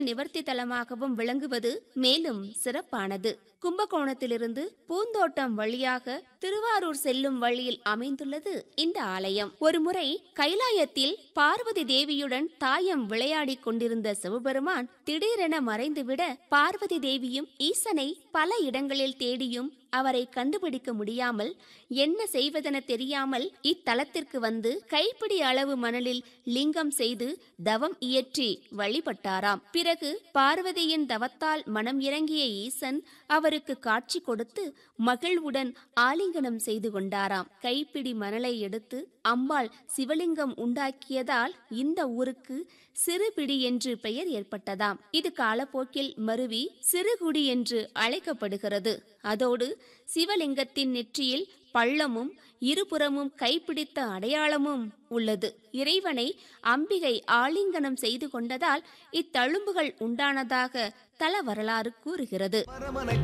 நிவர்த்தி தலமாகவும் விளங்குவது மேலும் சிறப்பானது கும்பகோணத்திலிருந்து பூந்தோட்டம் வழியாக திருவாரூர் செல்லும் வழியில் அமைந்துள்ளது இந்த ஆலயம் ஒருமுறை கைலாயத்தில் பார்வதி தேவியுடன் தாயம் விளையாடிக் கொண்டிருந்த சிவபெருமான் திடீரென மறைந்துவிட பார்வதி தேவியும் ஈசனை பல இடங்களில் தேடியும் அவரை கண்டுபிடிக்க முடியாமல் என்ன செய்வதென தெரியாமல் இத்தலத்திற்கு வந்து கைப்பிடி அளவு மணலில் லிங்கம் செய்து தவம் இயற்றி வழிபட்டாராம் பிறகு பார்வதியின் தவத்தால் மனம் இறங்கிய ஈசன் அவருக்கு காட்சி கொடுத்து மகிழ்வுடன் ஆலிங்கனம் செய்து கொண்டாராம் கைப்பிடி மணலை எடுத்து அம்பாள் சிவலிங்கம் உண்டாக்கியதால் இந்த ஊருக்கு சிறுபிடி என்று பெயர் ஏற்பட்டதாம் இது காலப்போக்கில் மருவி சிறுகுடி என்று அழைக்கப்படுகிறது அதோடு சிவலிங்கத்தின் நெற்றியில் பள்ளமும் இருபுறமும் கைப்பிடித்த அடையாளமும் உள்ளது இறைவனை அம்பிகை ஆலிங்கனம் செய்து கொண்டதால் இத்தழும்புகள் உண்டானதாக தல வரலாறு கூறுகிறது பரமனை